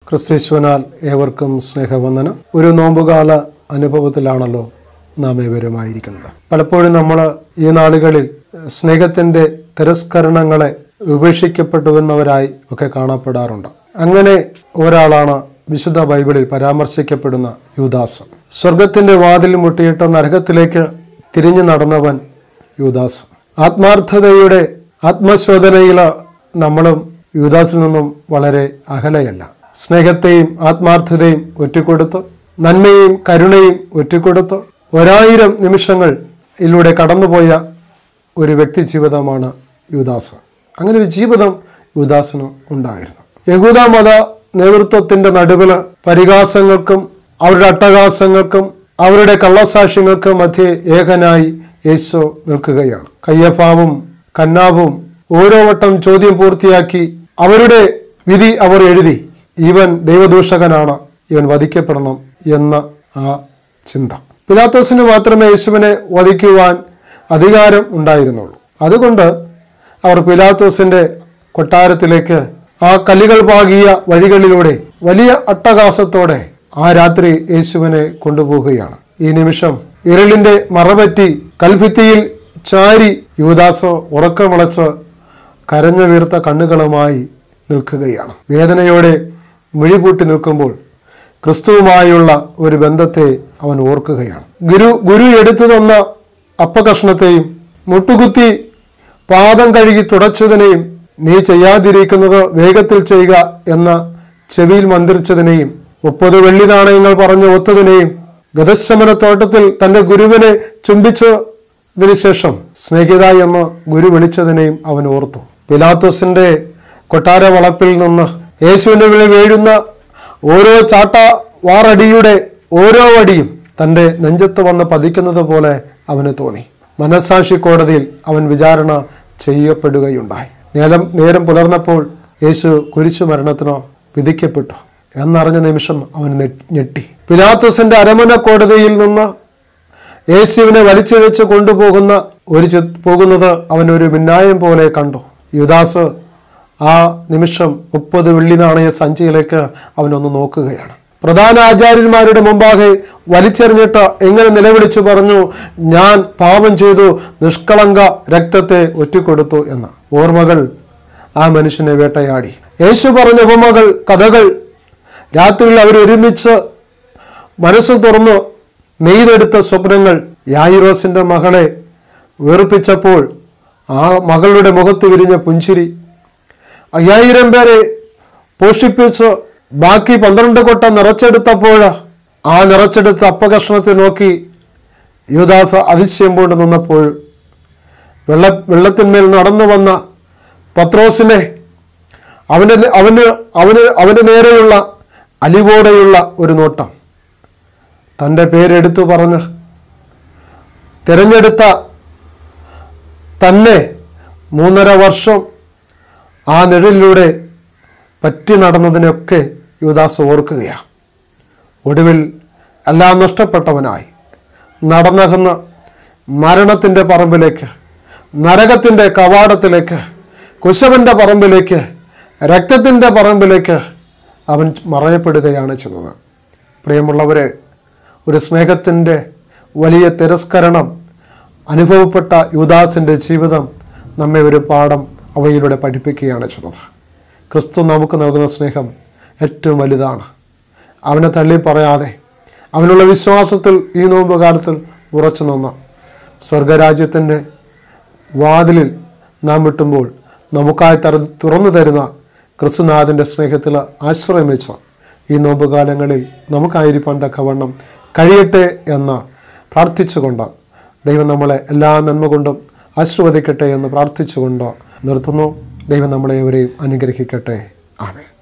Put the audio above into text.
ക്രിസ്തീശ്വനാൽ ഏവർക്കും സ്നേഹവന്ദനം ഒരു നോമ്പുകാല അനുഭവത്തിലാണല്ലോ നാം ഏവരുമായിരിക്കുന്നത് പലപ്പോഴും നമ്മൾ ഈ നാളുകളിൽ സ്നേഹത്തിന്റെ തിരസ്കരണങ്ങളെ ഉപേക്ഷിക്കപ്പെട്ടുവെന്നവരായി ഒക്കെ കാണപ്പെടാറുണ്ട് അങ്ങനെ ഒരാളാണ് വിശുദ്ധ ബൈബിളിൽ പരാമർശിക്കപ്പെടുന്ന യൂദാസ് സ്വർഗത്തിന്റെ വാതിൽ മുട്ടിയിട്ട് നരകത്തിലേക്ക് തിരിഞ്ഞു നടന്നവൻ യൂദാസ് ആത്മാർത്ഥതയുടെ ആത്മശോധനയിൽ നമ്മളും യൂദാസിൽ നിന്നും വളരെ അകലെയല്ല സ്നേഹത്തെയും ആത്മാർത്ഥതയും ഒറ്റിക്കൊടുത്ത് നന്മയും കരുണയും ഒറ്റിക്കൊടുത്ത് ഒരായിരം നിമിഷങ്ങൾ ഇതിലൂടെ കടന്നുപോയ ഒരു വ്യക്തി ജീവിതമാണ് യൂദാസ് അങ്ങനെ ഒരു ജീവിതം യൂദാസിന് ഉണ്ടായിരുന്നു യഹൂദ മത നേതൃത്വത്തിന്റെ നടുവിൽ പരിഹാസങ്ങൾക്കും അവരുടെ അട്ടഹാസങ്ങൾക്കും അവരുടെ കള്ളസാക്ഷ്യങ്ങൾക്കും മധ്യേ ഏകനായി യേശു നിൽക്കുകയാണ് കയ്യഫാവും കന്നാവും ഓരോ വട്ടം ചോദ്യം പൂർത്തിയാക്കി അവരുടെ വിധി അവർ എഴുതി ഇവൻ ദൈവദൂഷകനാണ് ഇവൻ വധിക്കപ്പെടണം എന്ന ആ ചിന്ത പിലാത്തോസിന് മാത്രമേ യേശുവിനെ വധിക്കുവാൻ അധികാരം ഉണ്ടായിരുന്നുള്ളൂ അതുകൊണ്ട് അവർ പിലാത്തോസിന്റെ കൊട്ടാരത്തിലേക്ക് ആ കല്ലുകൾ പാകിയ വഴികളിലൂടെ വലിയ അട്ടഹാസത്തോടെ ആ രാത്രി യേശുവിനെ കൊണ്ടുപോവുകയാണ് ഈ നിമിഷം ഇരളിന്റെ മറപറ്റി കൽഭിത്തിയിൽ ചാരി യുവദാസ് ഉറക്കമുളച്ച് കരഞ്ഞു വീർത്ത കണ്ണുകളുമായി നിൽക്കുകയാണ് വേദനയോടെ മിഴിപൂട്ടി നിൽക്കുമ്പോൾ ക്രിസ്തുവുമായുള്ള ഒരു ബന്ധത്തെ അവൻ ഓർക്കുകയാണ് ഗുരു ഗുരു എടുത്തു തന്ന അപ്പകഷ്ണത്തെയും മുട്ടുകുത്തി പാദം കഴുകി തുടച്ചതിനെയും നീ ചെയ്യാതിരിക്കുന്നത് വേഗത്തിൽ ചെയ്യുക എന്ന ചെവിയിൽ മന്ത്രിച്ചതിനെയും മുപ്പത് വെള്ളി നാണയങ്ങൾ പറഞ്ഞു ഒത്തതിനെയും ഗതശമന തോട്ടത്തിൽ തന്റെ ഗുരുവിനെ ചുംബിച്ചതിനു ശേഷം സ്നേഹിത എന്ന് ഗുരു വിളിച്ചതിനെയും അവൻ ഓർത്തു പിലാത്തോസിന്റെ കൊട്ടാര വളപ്പിൽ നിന്ന് യേശുവിന്റെ വിളി വീഴുന്ന ഓരോ ചാട്ട വാറടിയുടെ ഓരോ അടിയും തന്റെ നെഞ്ചത്ത് വന്ന് പതിക്കുന്നത് പോലെ അവന് തോന്നി മനസാക്ഷി കോടതിയിൽ അവൻ വിചാരണ ചെയ്യപ്പെടുകയുണ്ടായി നേരം നേരം പുലർന്നപ്പോൾ യേശു കുരിശു മരണത്തിനോ വിധിക്കപ്പെട്ടു എന്നറിഞ്ഞ നിമിഷം അവൻ നെ- ഞെട്ടി പിലാത്തോസിന്റെ അരമന കോടതിയിൽ നിന്ന് യേശുവിനെ വലിച്ചിഴച്ച് കൊണ്ടുപോകുന്ന ഒരു ചി- പോകുന്നത് അവൻ ഒരു മിന്നായം പോലെ കണ്ടു യുദാസ് ആ നിമിഷം മുപ്പത് വെള്ളി നാണയ സഞ്ചിയിലേക്ക് അവനൊന്ന് നോക്കുകയാണ് പ്രധാന ആചാര്യന്മാരുടെ മുമ്പാകെ വലിച്ചെറിഞ്ഞിട്ട് എങ്ങനെ നിലവിളിച്ചു പറഞ്ഞു ഞാൻ പാപം ചെയ്തു നിഷ്കളങ്ക രക്തത്തെ ഒറ്റിക്കൊടുത്തു എന്ന് ഓർമ്മകൾ ആ മനുഷ്യനെ വേട്ടയാടി യേശു പറഞ്ഞ ഉപമകൾ കഥകൾ രാത്രിയിൽ അവർ ഒരുമിച്ച് മനസ്സ് തുറന്നു നെയ്തെടുത്ത സ്വപ്നങ്ങൾ യായിറോസിന്റെ മകളെ വേർപ്പിച്ചപ്പോൾ ആ മകളുടെ മുഖത്ത് വിരിഞ്ഞ പുഞ്ചിരി അയ്യായിരം പേരെ പോഷിപ്പിച്ച് ബാക്കി പന്ത്രണ്ട് കൊട്ട നിറച്ചെടുത്തപ്പോൾ ആ നിറച്ചെടുത്ത അപ്പകഷ്ണത്തെ നോക്കി യുവദാസ് അതിശയം കൊണ്ട് നിന്നപ്പോൾ വെള്ള വെള്ളത്തിന്മേൽ നടന്നു വന്ന പത്രോസിനെ അവന്റെ അവന് അവന് അവന്റെ നേരെയുള്ള അലിവോടെയുള്ള ഒരു നോട്ടം തൻ്റെ പേരെടുത്തു പറഞ്ഞ് തിരഞ്ഞെടുത്ത തന്നെ മൂന്നര വർഷം ആ നിഴലിലൂടെ പറ്റി നടന്നതിനൊക്കെ യുവദാസ് ഓർക്കുകയാണ് ഒടുവിൽ എല്ലാം നഷ്ടപ്പെട്ടവനായി നടന്നകുന്ന മരണത്തിൻ്റെ പറമ്പിലേക്ക് നരകത്തിൻ്റെ കവാടത്തിലേക്ക് കുശവന്റെ പറമ്പിലേക്ക് രക്തത്തിൻ്റെ പറമ്പിലേക്ക് അവൻ മറയപ്പെടുകയാണ് ചെയ്യുന്നത് പ്രിയമുള്ളവരെ ഒരു സ്നേഹത്തിൻ്റെ വലിയ തിരസ്കരണം അനുഭവപ്പെട്ട യുദാസിൻ്റെ ജീവിതം നമ്മെ ഒരു പാഠം അവയിലൂടെ പഠിപ്പിക്കുകയാണ് ചെയ്യുന്നത് ക്രിസ്തു നമുക്ക് നൽകുന്ന സ്നേഹം ഏറ്റവും വലുതാണ് അവനെ തള്ളി പറയാതെ അവനുള്ള വിശ്വാസത്തിൽ ഈ നോമ്പ് കാലത്തിൽ ഉറച്ചു നിന്ന സ്വർഗരാജ്യത്തിൻ്റെ വാതിലിൽ നാം വിട്ടുമ്പോൾ നമുക്കായി തറ തുറന്നു തരുന്ന ക്രിസ്തുനാഥൻ്റെ സ്നേഹത്തിൽ ആശ്രയം വെച്ച ഈ നോമ്പുകാലങ്ങളിൽ നമുക്കായിരിക്കാൻ തക്കവണ്ണം കഴിയട്ടെ എന്ന് പ്രാർത്ഥിച്ചുകൊണ്ട് ദൈവം നമ്മളെ എല്ലാ നന്മ കൊണ്ടും ആശീർവദിക്കട്ടെ എന്ന് പ്രാർത്ഥിച്ചുകൊണ്ട് നിർത്തുന്നു ദൈവം നമ്മളെ ഇവരെയും അനുഗ്രഹിക്കട്ടെ ആമേ